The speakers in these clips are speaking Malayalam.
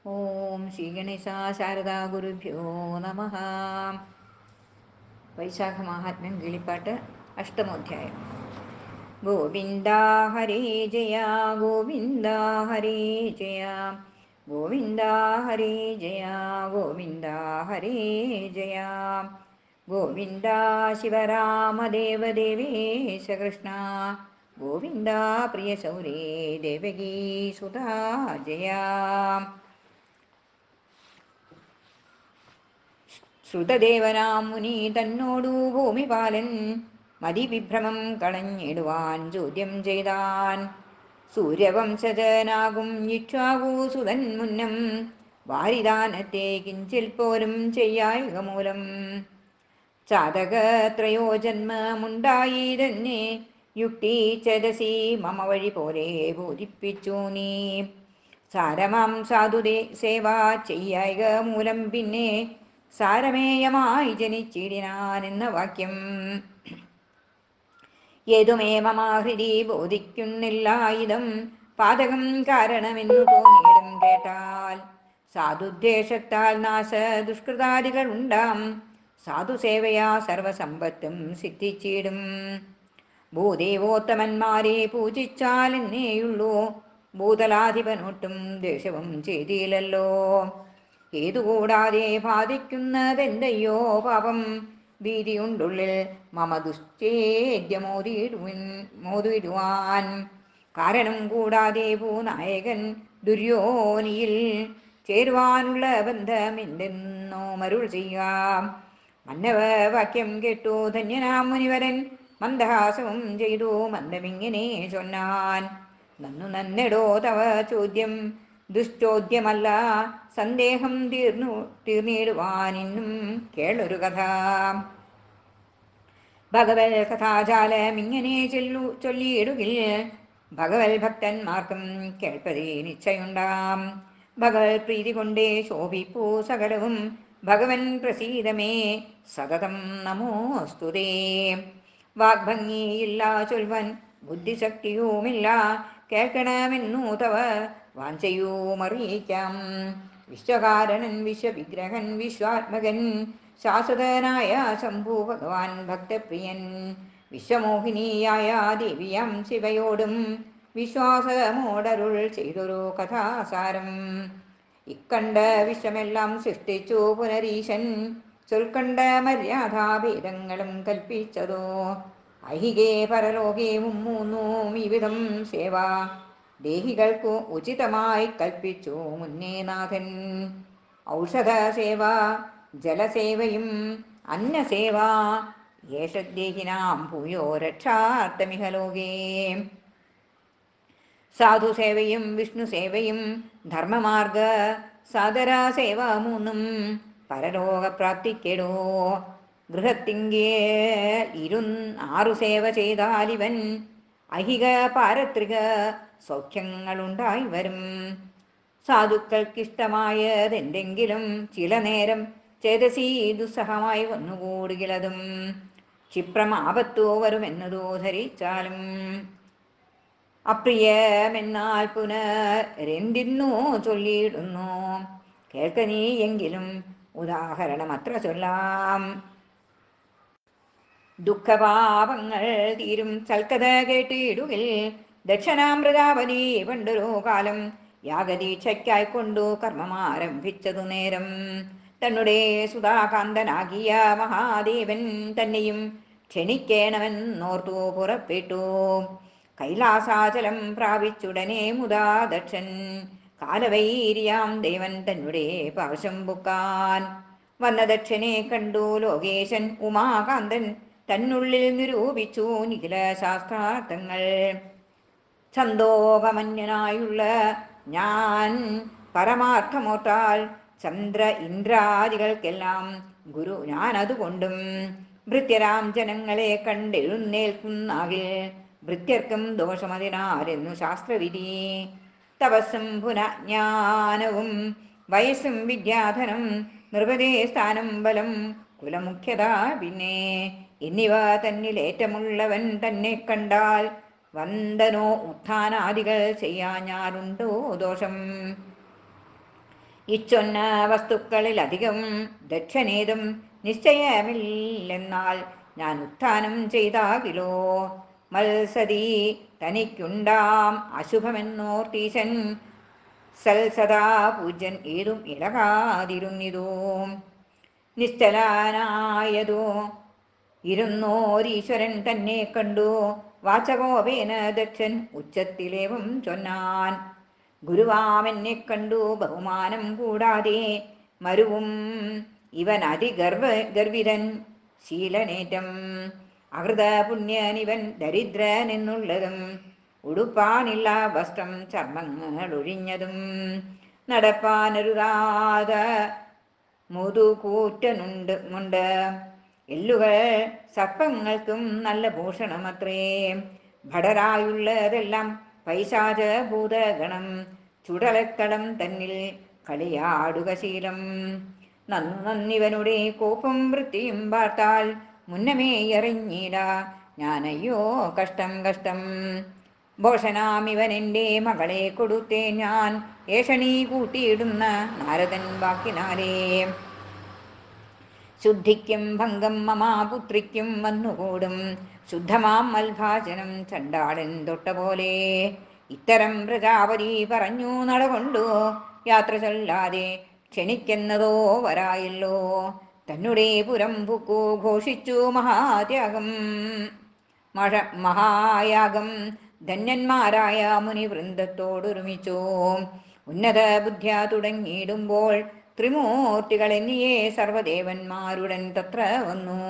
ഓം ശ്രീ ഗണേശ ശാരദാ ഗുരുഭ്യോ നമ വൈശാഖ മഹാത്മ്യം കിളിപ്പാട്ട് അഷ്ടമോധ്യായം ഗോവിന്ദ ഹരേ ജയ ഗോവിന്ദ ഹരേ ജയ ഗോവിന്ദ ഹരേ ജയ ഗോവിന്ദ ഹരേ ജയ ഗോവിന്ദ ശിവരാമദേവദേവേശ കൃഷ്ണ ഗോവിന്ദ പ്രിയ സൗരേ ദേവകീ സുധാ ജയ ശ്രുതദേവനാം മുനി തന്നോടു ഭൂമിപാലൻ മതിവിഭ്രമം കളഞ്ഞിടുവാൻ ചോദ്യം ചെയ്താൻ സൂര്യവംശജനാകും ഇക്ഷ്വാകു സുതൻ മുന്നം വാരിദാനത്തെ കിഞ്ചിൽ പോലും ചെയ്യായിക മൂലം ചാതകത്രയോ ജന്മമുണ്ടായി തന്നെ യുക്തി ചരസി മമ വഴി പോലെ ബോധിപ്പിച്ചു നീ സാരമാം സാധുദേ സേവ ചെയ്യായിക മൂലം പിന്നെ സാരമേയമായി ജനിച്ചിടിനാൻ എന്ന വാക്യം ഏതുമേ മമാഹൃതി ബോധിക്കുന്നില്ല ഇതം പാതകം കാരണമെന്നു തോന്നിയിടും കേട്ടാൽ സാധുദ്ദേശത്താൽ നാശ ദുഷ്കൃതാദികൾ ഉണ്ടാം സാധുസേവയാ സർവസമ്പത്തും സിദ്ധിച്ചിടും ഭൂദേവോത്തമന്മാരെ പൂജിച്ചാൽ എന്നേയുള്ളൂ ഭൂതലാധിപനൊട്ടും ദേശവും ചെയ്തില്ലല്ലോ ഏതുകൂടാതെ ബാധിക്കുന്നതെന്തയ്യോ പാപം ഭീതിയുണ്ടുള്ളിൽ മമ ദുശ്ചേദ്യമോദിടുവിൻ മോദിടുവാൻ കാരണം കൂടാതെ ഭൂനായകൻ ദുര്യോനിയിൽ ചേരുവാനുള്ള ബന്ധമെന്തെന്നോ മരുൾ ചെയ്യാം മന്നവ വാക്യം കേട്ടു ധന്യനാം മുനിവരൻ മന്ദഹാസവും ചെയ്തു മന്ദമിങ്ങനെ ചൊന്നാൻ നന്നു നന്നെടോ തവ ചോദ്യം ദുശ്ചോദ്യമല്ല സന്ദേഹം തീർന്നു തീർന്നിടുവാനിന്നും കേളൊരു കഥ ഭഗവൽ കഥാജാലം ഇങ്ങനെ ചൊല്ലു ചൊല്ലിയിടുകിൽ ഭഗവൽ ഭക്തന്മാർക്കും കേൾപ്പതേ നിശ്ചയുണ്ടാം ഭഗവൽ പ്രീതി കൊണ്ടേ ശോഭിപ്പൂ സകലവും ഭഗവൻ പ്രസീതമേ സതതം നമോസ്തുതേ വാഗ്ഭംഗിയില്ല ചൊൽവൻ ബുദ്ധിശക്തിയുമില്ല കേൾക്കണമെന്നു തവ വാഞ്ചയുമറിയിക്കാം വിശ്വകാരണൻ വിശ്വവിഗ്രഹൻ വിശ്വാത്മകൻ ശാശ്വതനായ ശംഭു ഭഗവാൻ ഭക്തപ്രിയൻ വിശ്വമോഹിനിയായ ദേവിയം ശിവയോടും വിശ്വാസമോടരുൾ ചെയ്തൊരു കഥാസാരം ഇക്കണ്ട വിശ്വമെല്ലാം സൃഷ്ടിച്ചു പുനരീശൻ ചൊൽക്കണ്ട മര്യാദാഭേദങ്ങളും കൽപ്പിച്ചതോ ഐഹികേ പരലോകേ മുമ്മൂന്നും വിവിധം സേവ ദേഹികൾക്കു ഉചിതമായി കൽപ്പിച്ചു മുന്നേ നാഥൻ ഔഷധ സേവ ജലസേവയും അന്നസേവ യേഷദ്ദേഹിനാം ഭൂയോ രക്ഷാർത്ഥമിഹ ലോകേ സാധുസേവയും വിഷ്ണുസേവയും ധർമ്മമാർഗ സാദര സേവ മൂന്നും പരലോകപ്രാപ്തിക്കെടോ ഗൃഹത്തിങ്കേ ഇരു ആറു സേവ ചെയ്താലിവൻ ഐഹിക പാരത്രിക സൗഖ്യങ്ങളുണ്ടായി വരും സാധുക്കൾക്കിഷ്ടമായതെന്തെങ്കിലും ചില നേരം ചേതസി ദുസ്സഹമായി വന്നുകൂടുകിലതും ക്ഷിപ്രം ആപത്തോ വരുമെന്നതോ ധരിച്ചാലും അപ്രിയമെന്നാൽ പുനരെന്തിന്നോ ചൊല്ലിയിടുന്നു കേൾക്ക നീ എങ്കിലും ഉദാഹരണം അത്ര ചൊല്ലാം ദുഃഖപാപങ്ങൾ തീരും സൽക്കഥ കേട്ടിടുകിൽ ദക്ഷിണാമൃതാവതി പണ്ടൊരു കാലം യാഗദീക്ഷയ്ക്കായി കൊണ്ടു കർമ്മമാരംഭിച്ചതു നേരം തന്നുടെ സുധാകാന്തനാകിയ മഹാദേവൻ തന്നെയും ക്ഷണിക്കേണമെന്നോർത്തു പുറപ്പെട്ടു കൈലാസാചലം പ്രാപിച്ചുടനെ മുതാ ദക്ഷൻ കാലവൈരിയാം ദേവൻ തന്നെ പാവശം പുക്കാൻ വന്ന ദക്ഷനെ കണ്ടു ലോകേശൻ ഉമാകാന്തൻ തന്നുള്ളിൽ നിരൂപിച്ചു നിഖില ശാസ്ത്രാർത്ഥങ്ങൾ ഛന്തോപമന്യനായുള്ള ഞാൻ പരമാർത്ഥമോർത്താൽ ചന്ദ്ര ഇന്ദ്രാദികൾക്കെല്ലാം ഗുരു ഞാൻ അതുകൊണ്ടും ഭൃത്യരാം ജനങ്ങളെ കണ്ടെഴുന്നേൽക്കുന്നാകിൽ ഭൃത്യർക്കും ദോഷമതിനാരെന്നു ശാസ്ത്രവിധി തപസ്സും പുനജ്ഞാനവും വയസ്സും വിദ്യാധനം നൃപതേ സ്ഥാനം ബലം കുലമുഖ്യത പിന്നെ എന്നിവ തന്നിലേറ്റമുള്ളവൻ തന്നെ കണ്ടാൽ വന്ദനോ ഉത്ഥാനാദികൾ ചെയ്യാഞ്ഞാലുണ്ടോ ദോഷം ഇച്ചൊന്ന വസ്തുക്കളിലധികം ദക്ഷനേതും നിശ്ചയമില്ലെന്നാൽ ഞാൻ ഉത്ഥാനം ചെയ്താകിലോ മത്സതി തനിക്കുണ്ടാം അശുഭമെന്നോർത്തീശൻ സൽസദാ പൂജ്യൻ ഏതും ഇളകാതിരുന്നിതോ നിശ്ചലാനായതോ ഇരുന്നോരീശ്വരൻ തന്നെ കണ്ടു വാചകോപേന ദക്ഷൻ ഉച്ചത്തിലേവം ചൊന്നാൻ ഗുരുവാമെന്നെ കണ്ടു ബഹുമാനം കൂടാതെ മരുവും ഇവൻ അതിഗർവ ഗർവിതൻ ശീലനേറ്റം അകൃത പുണ്യനിവൻ ദരിദ്രനെന്നുള്ളതും ഉടുപ്പാനില്ല വസ്ത്രം ചർമ്മങ്ങൾ ഒഴിഞ്ഞതും നടപ്പാനരുതാത മുതുകൂറ്റനുണ്ട് ഉണ്ട് എല്ലുകൾ സർപ്പങ്ങൾക്കും നല്ല ഭൂഷണമത്രേ ഭടരായുള്ളതെല്ലാം പൈശാച ഭൂതഗണം ചുടലക്കടം തന്നിൽ കളിയാടുക ശീലം നന്നു നന്നിവനുടെ കോപം വൃത്തിയും പാർത്താൽ മുന്നമേ എറിഞ്ഞിട ഞാനയ്യോ കഷ്ടം കഷ്ടം ഭോഷനാമിവൻ എൻ്റെ മകളെ കൊടുത്തേ ഞാൻ ഏഷണി കൂട്ടിയിടുന്ന നാരദൻ വാക്കിനാലേ ശുദ്ധിക്കും ഭംഗം മമാപുത്രിക്കും വന്നുകൂടും ശുദ്ധമാം മൽഭാജനം ചണ്ടാടൻ തൊട്ട പോലെ ഇത്തരം പ്രജാപതി പറഞ്ഞു നടകൊണ്ടു യാത്ര ചൊല്ലാതെ ക്ഷണിക്കുന്നതോ വരായല്ലോ തന്നുടെ പുരം പുക്കു ഘോഷിച്ചു മഹാത്യാഗം മഴ മഹായാഗം ധന്യന്മാരായ മുനിവൃന്ദത്തോടൊരുമിച്ചു ഉന്നത ബുദ്ധ്യ തുടങ്ങിയിടുമ്പോൾ ത്രിമൂർത്തികൾ എന്നിയേ സർവദേവന്മാരുടൻ തത്ര വന്നു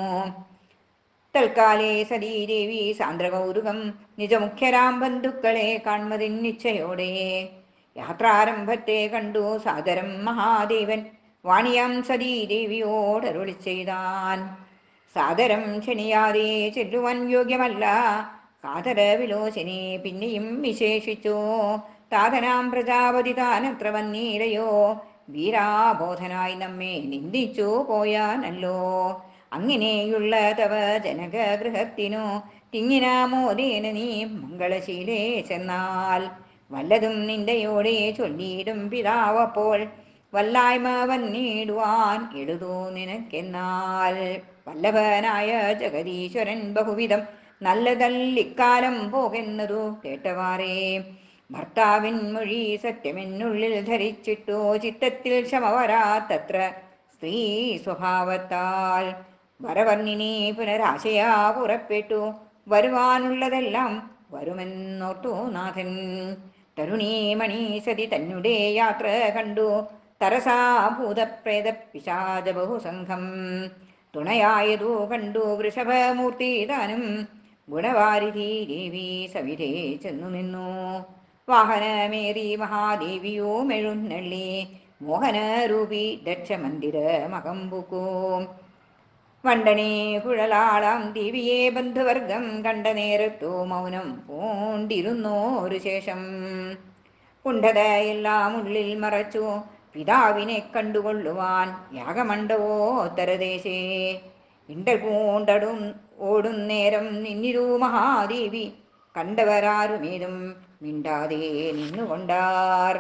തൽക്കാലേ സതീദേവി സാന്ദ്രകൗതുകം നിജമുഖ്യരാം ബന്ധുക്കളെ കാൺമതിൻ നിശ്ചയോടെ യാത്രാരംഭത്തെ കണ്ടു സാദരം മഹാദേവൻ വാണിയാം സതീദേവിയോടരുളി ചെയ്താൻ സാദരം ക്ഷണിയാതെ ചെല്ലുവാൻ യോഗ്യമല്ല കാതര വിലോചനെ പിന്നെയും വിശേഷിച്ചു താതനാം പ്രജാപതി താനത്ര വന്നീരയോ വീരാബോധനായി നമ്മെ നിന്ദിച്ചു പോയാനല്ലോ അങ്ങനെയുള്ള തവ ജനകഗൃഹത്തിനു തിങ്ങിനാമോദേന നീ മംഗളശീലേ ചെന്നാൽ വല്ലതും നിന്റെയോടെ ചൊല്ലിയിടും പിതാവപ്പോൾ വല്ലായ്മ വന്നിടുവാൻ എഴുതൂ നിനക്കെന്നാൽ വല്ലഭനായ ജഗദീശ്വരൻ ബഹുവിധം നല്ലതല്ലിക്കാലം പോകുന്നതു കേട്ടവാറേ ഭർത്താവിൻ മൊഴി സത്യമെന്നുള്ളിൽ ധരിച്ചിട്ടു ചിത്തത്തിൽ ക്ഷമ വരാത്തത്ര സ്ത്രീ സ്വഭാവത്താൽ വരവർണ്ണിനി പുനരാശയാ പുറപ്പെട്ടു വരുവാനുള്ളതെല്ലാം വരുമെന്നോർത്തു നാഥൻ തരുണീ മണീസതി തന്നെ യാത്ര കണ്ടു തരസാ ഭൂതപ്രേത പിശാച ബഹുസംഘം തുണയായതു കണ്ടു വൃഷഭമൂർത്തി താനും ഗുണവാരിധി ദേവി സവിധേ ചെന്നു നിന്നു വാഹനമേറി മഹാദേവിയോ മെഴുന്നള്ളി മോഹനരൂപി ദക്ഷമന്ദിര മകമ്പുക്കും വണ്ടനെ കുഴലാളാം ദേവിയെ ബന്ധുവർഗം കണ്ട നേരത്തു മൗനം പൂണ്ടിരുന്നോ ഒരു ശേഷം കുണ്ഠതയെല്ലാം ഉള്ളിൽ മറച്ചു പിതാവിനെ കണ്ടുകൊള്ളുവാൻ യാഗമണ്ഡവോ തരദേശേ ഇണ്ടൽ പൂണ്ടടും ഓടുന്നേരം നിന്നിരു മഹാദേവി കണ്ടവരാരുമേതും മിണ്ടാതെ നിന്നുകൊണ്ടാർ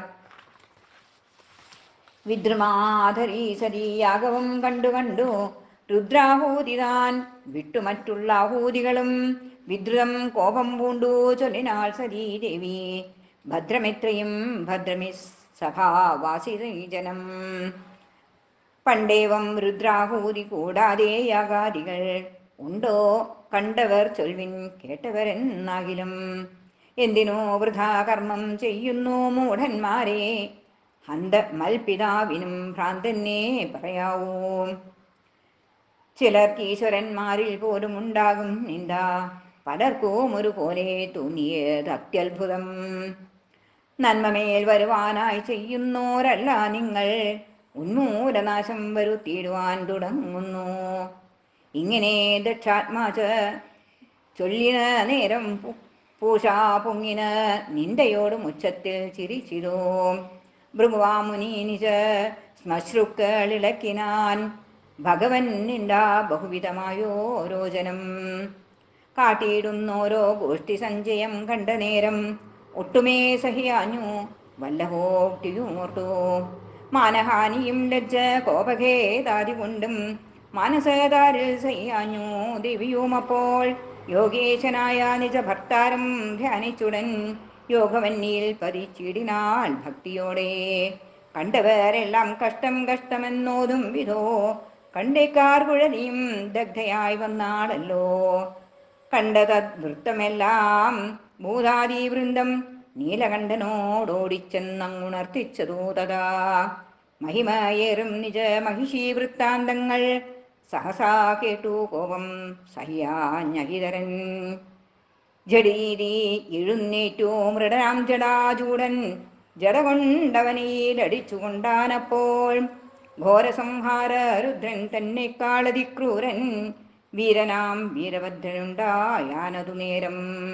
വിദ്രുമാധരി സതീയാഗവും കണ്ടു കണ്ടു രുദ്രാഹൂതിതാൻ വിട്ടു മറ്റുള്ള ആഹൂതികളും വിദ്രുതം കോപം പൂണ്ടു ചൊല്ലിനാൾ സതീദേവി ഭദ്രമിത്രയും ഭദ്രമി സഭാവാസി ജനം പണ്ടേവം രുദ്രാഹൂതി കൂടാതെ യാഗാദികൾ ഉണ്ടോ കണ്ടവർ ചൊൽവിൻ കേട്ടവരെന്നാകിലും എന്തിനോ വൃഥാ കർമ്മം ചെയ്യുന്നു മൂഢന്മാരെ ഹന്ത മൽപിതാവിനും ഭ്രാന്തന്നെ പറയാവൂ ചിലർക്ക് ഈശ്വരന്മാരിൽ പോലും ഉണ്ടാകും നിന്ദ പലർക്കും ഒരുപോലെ തോന്നിയത് അത്യത്ഭുതം നന്മമേൽ വരുവാനായി ചെയ്യുന്നോരല്ല നിങ്ങൾ ഉന്മൂലനാശം വരുത്തിയിടുവാൻ തുടങ്ങുന്നു ഇങ്ങനെ ദക്ഷാത്മാച ചൊല്ലിന നേരം പു- പൂഷാ പൊങ്ങിന നിന്ദയോടും ഉച്ചത്തിൽ ചിരിച്ചിടൂ ഭൃഗുവാമുനി നിജ ശ്മശ്രുക്കളിളക്കിനാൻ ഭഗവൻ നിന്ദ ബഹുവിധമായോ രോചനം കാട്ടിയിടുന്നോരോ ഗോഷ്ഠി സഞ്ചയം കണ്ട നേരം ഒട്ടുമേ സഹിയാഞ്ഞു വല്ലഹോട്ടിയുമോർത്തു മാനഹാനിയും ലജ്ജ കോപഖേദാതി കൊണ്ടും മാനസതാരിൽ സയ്യാഞ്ഞു ദേവിയും അപ്പോൾ യോഗേശനായ നിജ ഭർത്താരം ധ്യാനിച്ചുടൻ യോഗവന്നിയിൽ പതിച്ചിടിനാൾ ഭക്തിയോടെ കണ്ടവരെല്ലാം കഷ്ടം കഷ്ടമെന്നോതും വിധോ കണ്ടേക്കാർ കുഴലിയും ദഗ്ധയായി വന്നാളല്ലോ കണ്ടതദ്വൃത്തമെല്ലാം ഭൂതാദി വൃന്ദം നീലകണ്ഠനോടോടിച്ചെന്നങ്ങുണർത്തിച്ചതു തഥാ മഹിമയേറും നിജ മഹിഷി വൃത്താന്തങ്ങൾ സഹസാ കേട്ടു കോപം സഹ്യാഞ്ഞഹിതരൻ ജഡീരി എഴുന്നേറ്റു മൃഡനാം ജടാചൂടൻ ജട കൊണ്ടവനിലടിച്ചുകൊണ്ടാനപ്പോൾ ഘോരസംഹാര രുദ്രൻ തന്നെ കാളതിക്രൂരൻ വീരനാം വീരഭദ്രനുണ്ടായാനതു നേരം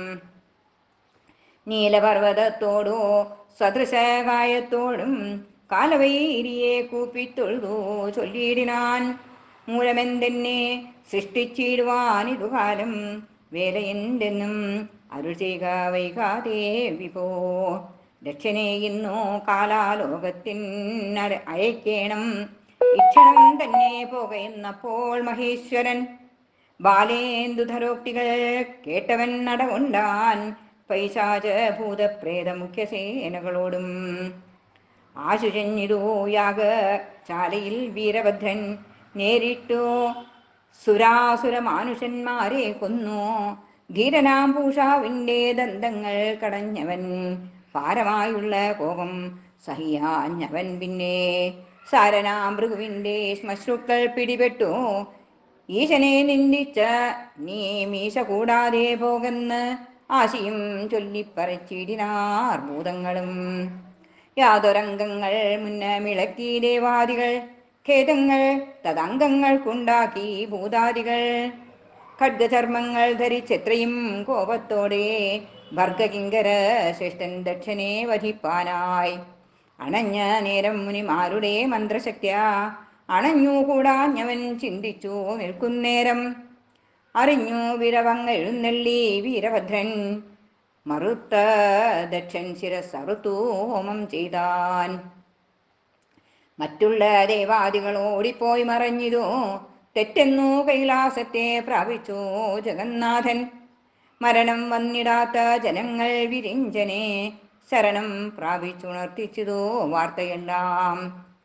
നീലപർവ്വതത്തോടോ സദൃശകായത്തോടും കാലവൈരിയെ കൂപ്പിത്തൊഴുതു ചൊല്ലിയിടിനാൻ മൂലമെന്തെന്നെ സൃഷ്ടിച്ചിടുവാൻ ഇതുകാലം വേലയെന്തെന്നും അരുൾ ചെയ്യുക വൈകാതെ വിഭോ ദക്ഷിണേ ഇന്നു കാലാലോകത്തിനര അയക്കേണം ഇക്ഷണം തന്നെ പോകയെന്നപ്പോൾ മഹേശ്വരൻ ബാലേന്ദുധരോക്തികൾ കേട്ടവൻ നടകൊണ്ടാൻ പൈശാച ഭൂതപ്രേത മുഖ്യസേനകളോടും ആശുചഞ്ഞിതു യാഗശാലയിൽ വീരഭദ്രൻ നേരിട്ടു സുരാസുര മാനുഷന്മാരെ കൊന്നു ധീരനാം പൂഷാവിൻ്റെ ദന്തങ്ങൾ കടഞ്ഞവൻ പാരമായുള്ള കോപം സഹിയാഞ്ഞവൻ പിന്നെ സാരനാം ഭൃഗുവിൻ്റെ ശ്മശ്രുക്കൾ പിടിപെട്ടു ഈശനെ നിന്ദിച്ച നീ മീശ കൂടാതെ പോകെന്ന് ആശയും ചൊല്ലിപ്പറച്ചിടിനാർ ഭൂതങ്ങളും യാതൊരംഗങ്ങൾ മുന്നമിളക്കി ദേവാദികൾ ഖേദങ്ങൾ തദംഗങ്ങൾക്കുണ്ടാക്കി ഭൂതാദികൾ ഖഡ്ഗചർമ്മങ്ങൾ ധരിച്ചെത്രയും കോപത്തോടെ ഭർഗകിങ്കര ശ്രേഷ്ഠൻ ദക്ഷനെ വധിപ്പാനായി അണഞ്ഞ നേരം മുനിമാരുടെ മന്ത്രശക്തിയ അണഞ്ഞുകൂടാഞ്ഞവൻ ചിന്തിച്ചു നിൽക്കുന്നേരം അറിഞ്ഞു വിരവങ്ങെഴുന്നള്ളി വീരഭദ്രൻ മറുത്ത ദക്ഷൻ ശിരസറുത്തു ഹോമം ചെയ്താൻ മറ്റുള്ള ദേവാദികൾ ഓടിപ്പോയി മറഞ്ഞിതു തെറ്റെന്നു കൈലാസത്തെ പ്രാപിച്ചു ജഗന്നാഥൻ മരണം വന്നിടാത്ത ജനങ്ങൾ വിരിഞ്ചനെ ശരണം പ്രാപിച്ചുണർത്തിച്ചതോ വാർത്തയെല്ലാം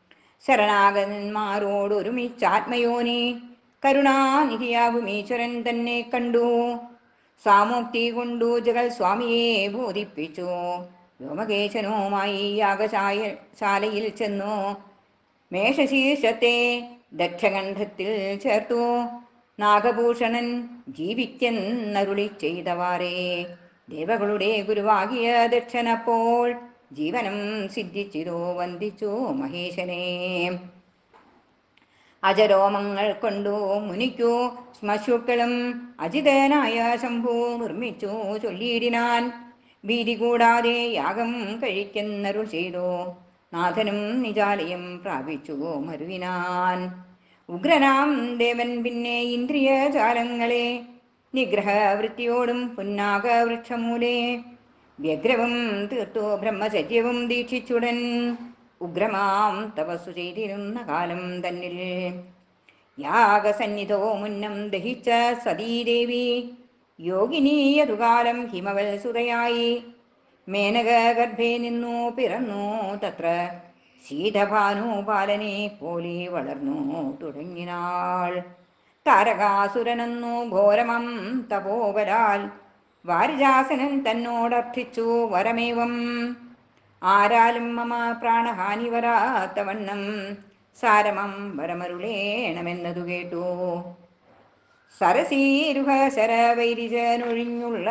ശരണാഗതന്മാരോടൊരുമിച്ചാത്മയോനി കരുണാനിധിയാകും ഈശ്വരൻ തന്നെ കണ്ടു സാമൂക്തി കൊണ്ടു ജഗൽ സ്വാമിയെ ബോധിപ്പിച്ചു വ്യോമകേശനുമായി യാഗശായ ശാലയിൽ ചെന്നു മേഷശീർഷത്തെ ദക്ഷകണ്ഠത്തിൽ ചേർത്തു നാഗഭൂഷണൻ ജീവിക്കെന്നരുളി ചെയ്തവാറേ ദേവകളുടെ ഗുരുവാകിയ ദക്ഷനപ്പോൾ ജീവനം സിദ്ധിച്ചിരു വന്ദിച്ചു മഹേശനെ അജരോമങ്ങൾ കൊണ്ടു മുനിക്കു ശ്മശുക്കളും അജിതനായ ശംഭു നിർമ്മിച്ചു ചൊല്ലിയിടിനാൻ ഭീതി കൂടാതെ യാഗം കഴിക്കുന്നരുൾ ചെയ്തു നാഥനും നിജാലയം പ്രാപിച്ചു മരുവിനാൻ ഉഗ്രനാം ദേവൻ പിന്നെ ഇന്ദ്രിയജാലങ്ങളെ നിഗ്രഹവൃത്തിയോടും പുന്നാക വൃക്ഷമൂലെ വ്യഗ്രവും തീർത്തു ബ്രഹ്മചര്യവും ദീക്ഷിച്ചുടൻ ഉഗ്രമാം തപസ്സു ചെയ്തിരുന്ന കാലം തന്നിൽ യാഗസന്നിധോ മുന്നം ദഹിച്ച സതീദേവി യോഗിനീയതുകാലം ഹിമവൽ സുതയായി മേനക ഗർഭേ നിന്നു പിറന്നു തത്ര ശീതഭാനുപാലനെ പോലെ വളർന്നു തുടങ്ങിനാൾ താരകാസുരനെന്നു ഘോരമം തപോവരാൽ വാരിജാസനൻ തന്നോടർത്ഥിച്ചു വരമേവം ആരാലും മമ പ്രാണഹാനി വരാത്തവണ്ണം സാരമം വരമരുളേണമെന്നതു കേട്ടു സരസീരുഹ ശരവൈരിജനൊഴിഞ്ഞുള്ള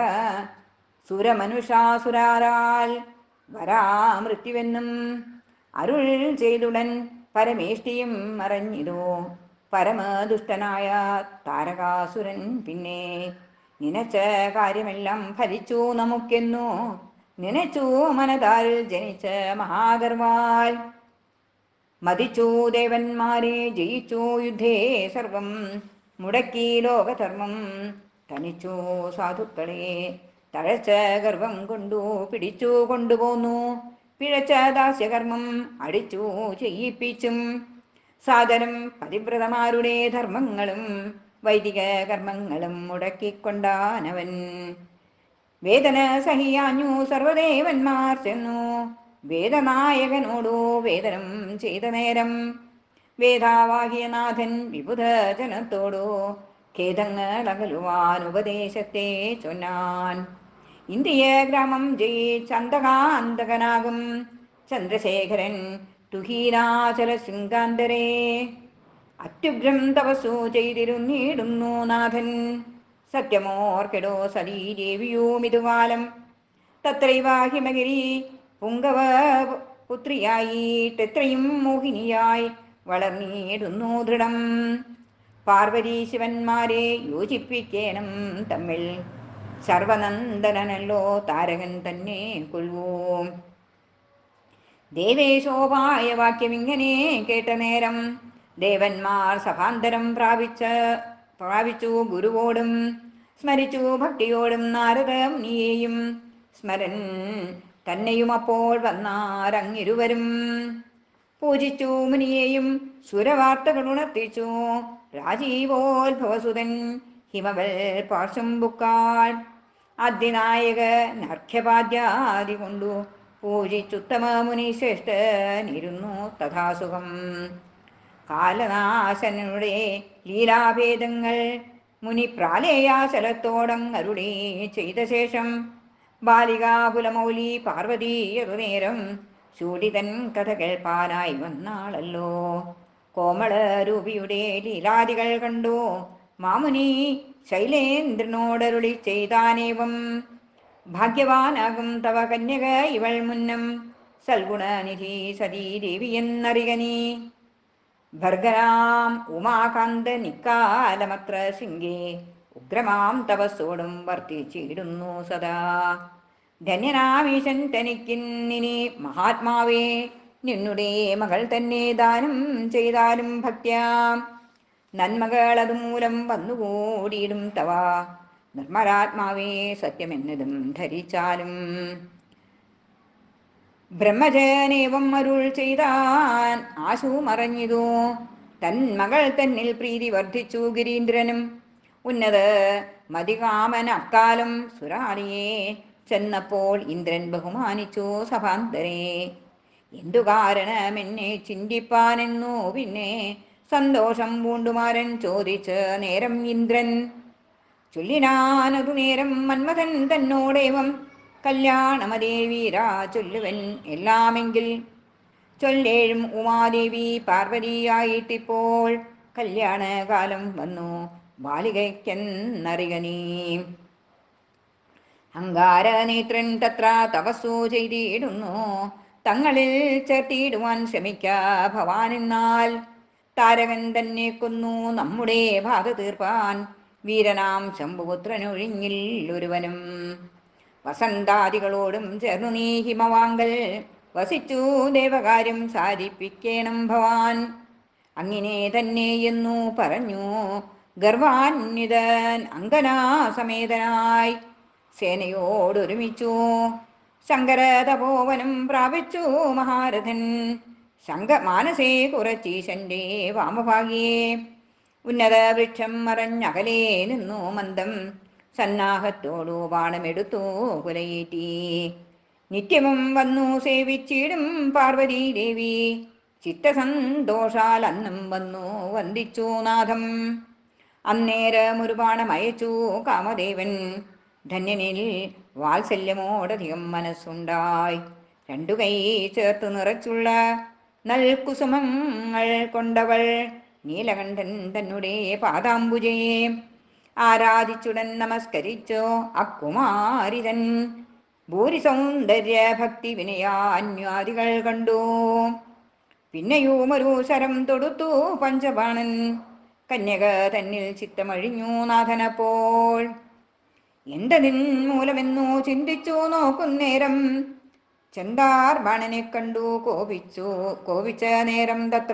സുരമനുഷാസുരാരാൽ വരാമൃത്യുവെന്നും അരുൾ ചെയ്തുടൻ പരമേഷ്ടിയും മറഞ്ഞിതു പരമദുഷ്ടനായ താരകാസുരൻ പിന്നെ നിനച്ച കാര്യമെല്ലാം ഫലിച്ചു നമുക്കെന്നു നിനച്ചു മനതാൽ ജനിച്ച മഹാഗർവാൽ മതിച്ചു ദേവന്മാരെ ജയിച്ചു യുദ്ധേ സർവം മുടക്കി ലോകധർമ്മം തനിച്ചു സാധുക്കളെ തഴച്ച ഗർഭം കൊണ്ടു പിടിച്ചു കൊണ്ടുപോന്നു പിഴച്ച ദാസ്യകർമ്മം അടിച്ചു ചെയ്യിപ്പിച്ചും സാദരം പതിവ്രതമാരുടെ ധർമ്മങ്ങളും വൈദിക കർമ്മങ്ങളും മുടക്കിക്കൊണ്ടാനവൻ വേദന സഹിയാഞ്ഞു സർവദേവന്മാർ ചെന്നു വേദനായകനോടു വേദനം ചെയ്ത നേരം വേദാവാഹിയ നാഥൻ വിബുധ ജനത്തോടു ഖേദങ്ങൾ അകലുവാൻ ഉപദേശത്തെ ചൊന്നാൻ ഇന്ത്യ ഗ്രാമം ജയിച്ചന്തകാന്തകനാകും ചന്ദ്രശേഖരൻ തുഹീനാചല ശൃംഗാന്തരേ അത്യുഗ്രം തപസ്സു ചെയ്തിരുന്നിടുന്നു നാഥൻ സത്യമോർക്കെടോ സതീദേവിയും ഇതുകാലം തത്രൈവ ഹിമഗിരി പുങ്കവ പുത്രിയായിട്ടെത്രയും മോഹിനിയായി വളർന്നിടുന്നു ദൃഢം പാർവതി ശിവന്മാരെ യോജിപ്പിക്കണം തമ്മിൽ സർവനന്ദനല്ലോ താരകൻ തന്നെ കൊൽവൂം ദേവേശോപായ വാക്യം ഇങ്ങനെ കേട്ട നേരം ദേവന്മാർ സഭാന്തരം പ്രാപിച്ച പ്രാപിച്ചു ഗുരുവോടും സ്മരിച്ചു ഭക്തിയോടും നാരദ മുനിയെയും സ്മരൻ തന്നെയും അപ്പോൾ വന്നാരങ്ങിരുവരും പൂജിച്ചു മുനിയെയും സുരവാർത്തകൾ ഉണർത്തിച്ചു രാജീവോത്ഭവസുതൻ ഹിമവൽ പാർശ്വം ബുക്കാൾ ആദ്യനായക നർഘ്യപാദ്യാദി കൊണ്ടു പൂജിച്ചുത്തമ മുനി ശ്രേഷ്ഠനിരുന്നു തഥാസുഖം കാലനാശനുടെ ലീലാഭേദങ്ങൾ മുനി പ്രാലേയാചലത്തോടങ്ങരുളി ചെയ്ത ശേഷം ബാലികാകുലമൗലി പാർവതീയതു നേരം ചൂടിതൻ കഥ കേൾപ്പാനായി വന്നാളല്ലോ കോമളരൂപിയുടെ ലീലാദികൾ കണ്ടു മാമുനി ശൈലേന്ദ്രനോടരുളി ചെയ്താനേവം ഭാഗ്യവാനാകും തവ കന്യക ഇവൾ മുന്നം സൽഗുണനിധി സതീദേവി എന്നറികനീ ഭർഗരാം ഉമാകാന്ത നിക്കാലമത്ര ശൃംഗേ ഉഗ്രമാം തപസ്സോടും വർത്തിച്ചിടുന്നു സദാ ധന്യനാമീശൻ തനിക്കിന്നിനി മഹാത്മാവേ നിന്നുടെ മകൾ തന്നെ ദാനം ചെയ്താലും ഭക്ത്യാം നന്മകൾ അതുമൂലം വന്നുകൂടിയിടും തവ നിർമ്മലാത്മാവേ സത്യമെന്നതും ധരിച്ചാലും ബ്രഹ്മജനേവം അരുൾ ചെയ്താൻ ആശു മറഞ്ഞിതു തൻ മകൾ തന്നിൽ പ്രീതി വർദ്ധിച്ചു ഗിരീന്ദ്രനും ഉന്നത മതികാമൻ അക്കാലം സുരാളിയെ ചെന്നപ്പോൾ ഇന്ദ്രൻ ബഹുമാനിച്ചു സഭാന്തരേ എന്തു കാരണമെന്നെ ചിന്തിപ്പാനെന്നു പിന്നെ സന്തോഷം പൂണ്ടുമാരൻ ചോദിച്ച് നേരം ഇന്ദ്രൻ ചൊല്ലിനാനതു നേരം മന്മഥൻ തന്നോടേവം കല്യാണമദേവീരാ ചൊല്ലുവൻ എല്ലാമെങ്കിൽ ചൊല്ലേഴും ഉമാദേവി പാർവതിയായിട്ടിപ്പോൾ കല്യാണകാലം വന്നു ബാലികയ്ക്കെന്നറിക നീ അങ്കാരനേത്രൻ തത്ര തപസ്സു ചെയ്തിടുന്നു തങ്ങളിൽ ചേർത്തിടുവാൻ ശ്രമിക്ക ഭവാനെന്നാൽ താരകൻ തന്നെ കൊന്നു നമ്മുടെ ബാധ തീർപ്പാൻ വീരനാം ശംഭുപുത്രനൊഴിഞ്ഞിൽ ഒരുവനും വസന്താദികളോടും ചേർന്നു നീ ഹിമവാങ്കൽ വസിച്ചു ദേവകാര്യം സാധിപ്പിക്കണം ഭവാൻ അങ്ങനെ തന്നെ എന്നു പറഞ്ഞു ഗർവാന്വിതൻ അങ്കനാസമേതനായി സേനയോടൊരുമിച്ചു ശങ്കര തപോവനം പ്രാപിച്ചു മഹാരഥൻ ശങ്ക മാനസേ കുറച്ചീശന്റെ വാമഭാഗിയെ ഉന്നത വൃക്ഷം മറഞ്ഞകലേ നിന്നു മന്ദം സന്നാഹത്തോടു ബാണമെടുത്തു കുലയേറ്റി നിത്യവും വന്നു സേവിച്ചിടും പാർവതീ ദേവി ചിത്തസന്തോഷാൽ അന്നും വന്നു വന്ദിച്ചു നാഥം അന്നേരം ഒരു ബാണമയച്ചു കാമദേവൻ ധന്യനിൽ വാത്സല്യമോടധികം മനസ്സുണ്ടായി രണ്ടു കൈ ചേർത്ത് നിറച്ചുള്ള നൽകുസുമങ്ങൾ കൊണ്ടവൾ നീലകണ്ഠൻ തന്നെ പാദാംബുജയെ ആരാധിച്ചുടൻ നമസ്കരിച്ചോ അക്കുമാരിതൻ ഭൂരിസൗന്ദര്യ ഭക്തി വിനയാന്യാദികൾ കണ്ടു പിന്നെയും ഒരു ശരം തൊടുത്തു പഞ്ചബാണൻ കന്യക തന്നിൽ ചിത്തമഴിഞ്ഞു നാഥനപ്പോൾ എന്തതിൻ മൂലമെന്നു ചിന്തിച്ചു നോക്കുന്നേരം ചെന്താർ ബാണനെ കണ്ടു കോപിച്ചു കോപിച്ച നേരം തത്ര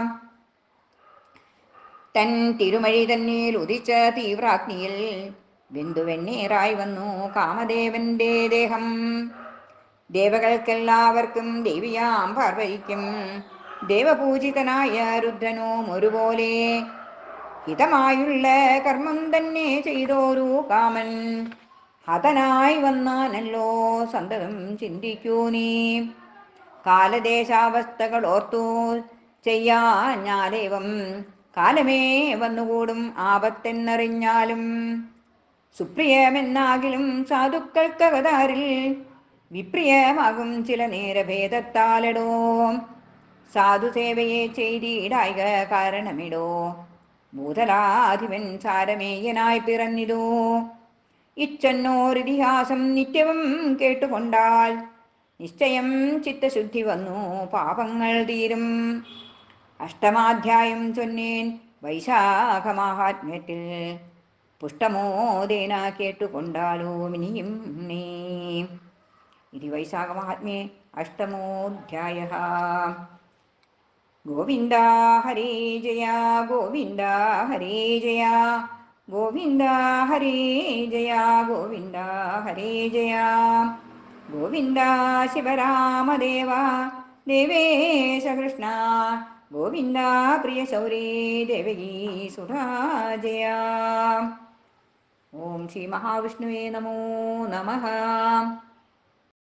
തൻ തിരുമഴി തന്നിൽ ഉദിച്ച തീവ്രാഗ്നിയിൽ ബിന്ദുവെണ്ണീറായി വന്നു കാമദേവന്റെ ദേഹം ദേവകൾക്കെല്ലാവർക്കും ദേവിയാം പാർവതിക്കും ദേവപൂജിതനായ രുദ്രനും ഒരുപോലെ ഹിതമായുള്ള കർമ്മം തന്നെ ചെയ്തോരു കാമൻ ഹതനായി വന്നാനല്ലോ സന്തതം ചിന്തിക്കൂ നീ കാലദേശാവസ്ഥകൾ ഓർത്തു ചെയ്യാഞ്ഞാലേവം കാലമേ വന്നുകൂടും ആപത്തെന്നറിഞ്ഞാലും സുപ്രിയമെന്നാകിലും സാധുക്കൾക്കവതാരിൽ വിപ്രിയമാകും ചില നേരഭേദത്താലടോ സാധുസേവയെ ചെയ്തിടായിക കാരണമിടോ ഭൂതലാധിപൻ സാരമേയനായി പിറന്നിതോ ഇച്ചന്നോരിതിഹാസം നിത്യവും കേട്ടുകൊണ്ടാൽ നിശ്ചയം ചിത്തശുദ്ധി വന്നു പാപങ്ങൾ തീരും അഷ്ടമാധ്യായം ചൊന്നേൻ വൈശാഖമാഹാത്മ്യത്തിൽ പുഷ്ടമോദേന കേട്ടുകൊണ്ടാലോ മിനിയും നീ ഇതി വൈശാഖമാഹാത്മ്യേ അഷ്ടമോധ്യായ ഗോവിന്ദ ഹരേ ജയ ഗോവിന്ദ ഹരേ ജയ ഗോവിന്ദ ഹരേ ജയ ഗോവിന്ദ ഹരേ ജയ ഗോവിന്ദ ശിവരാമദേവ ദേവേശ കൃഷ്ണ ഗോവിന്ദ പ്രിയ ശൗരേ ദേവകീ സുധാജയ ഓം ശ്രീ മഹാവിഷ്ണുവേ നമോ നമഃ